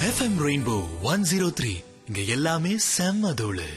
FM Rainbow one zero three இங்க எல்லாமே செம்ம தோளு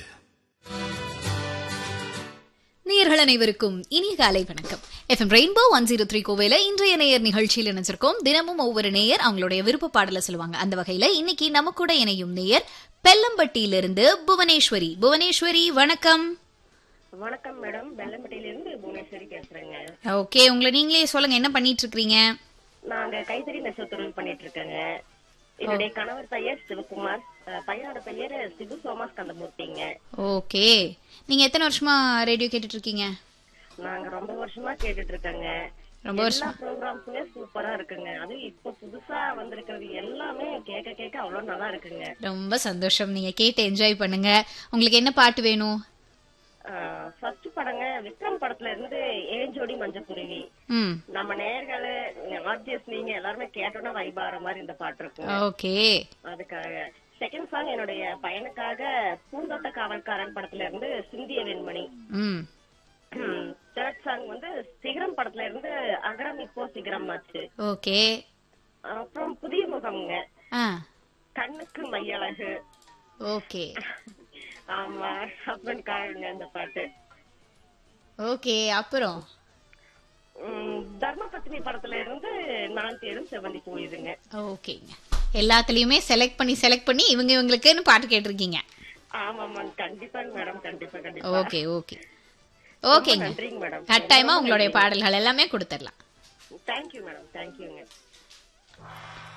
நேயர்கள் அனைவருக்கும் இனிய காலை வணக்கம் FM Rainbow one zero three கோவையில இன்றைய நேயர் நிகழ்ச்சியில் இணைஞ்சிருக்கோம் தினமும் ஒவ்வொரு நேயர் அவங்களுடைய விருப்ப பாடல சொல்லுவாங்க அந்த வகையில இன்னைக்கு நம்ம கூட இணையும் நேயர் பெல்லம்பட்டியிலிருந்து புவனேஸ்வரி புவனேஸ்வரி வணக்கம் வணக்கம் மேடம் வெள்ளம்பட்டியிலிருந்து புவனேஸ்வரி பேசுறேங்க ஓகே உங்களை நீங்களே சொல்லுங்க என்ன பண்ணிட்டு இருக்கீங்க நாங்க கைத்தறி நெசவு தொழில் பண்ணிட்டு இருக்கேங்க என்னுடைய கணவர் பெயர் சிவகுமார் அஹ், பையனோட பெயர் சிபு சோமாஸ் கந்தமூர்த்திங்க ஓகே நீங்க எத்தனை வருஷமா ரேடியோ கேட்டுட்டு இருக்கீங்க நாங்க ரொம்ப வருஷமா கேட்டுட்டு இருக்கேங்க ரொம்ப எல்லா ப்ரோக்ராம்ஸுமே சூப்பரா இருக்குங்க அதுவும் இப்ப புதுசா வந்திருக்கிறது எல்லாமே கேட்க கேட்க அவ்வளவு நல்லா இருக்குங்க ரொம்ப சந்தோஷம் நீங்க கேட்டு என்ஜாய் பண்ணுங்க உங்களுக்கு என்ன பாட்டு வேணும் ஃபர்ஸ்ட் படங்க விக்ரம் படத்துல இருந்து ஏஞ்சோடி மஞ்சக்குருவி ம் நம்ம நேர்கள் ஆர்ஜிஎஸ் நீங்க எல்லாருமே கேட்டோன்னா வைபாற மாதிரி இந்த பாட்டு இருக்கும் ஓகே அதுக்காக செகண்ட் சாங் என்னுடைய பையனுக்காக பூந்தோட்ட காவல்காரன் படத்துல இருந்து சிந்திய வெண்மணி ம் தேர்ட் சாங் வந்து சிகரம் படத்துல இருந்து அகரம் இப்போ சிகரம் ஆச்சு ஓகே அப்புறம் புதிய முகம்ங்க ஆ கண்ணுக்கு மையழகு ஓகே ஆமா ஹஸ்பண்ட்காரங்க இந்த பாட்டு ஓகே அப்புறம் உம், தர்மபத்னி படத்துல இருந்து நான் தேடும் செவந்தி போயிடுங்க ஓகேங்க எல்லாத்துலயுமே செலக்ட் பண்ணி செலக்ட் பண்ணி இவங்க இவங்களுக்குன்னு பாட்டு கேட்டிருக்கீங்க ஆமாமா கண்டிப்பாங்க மேடம் கண்டிப்பா கண்டிப்பா ஓகே ஓகே ஓகேங்க நன்றிங்க மேடம் கட்டாயமா உங்களுடைய பாடல்கள் எல்லாமே கொடுத்துடலாம் தேங்க்யூ மேடம் தேங்க்யூங்க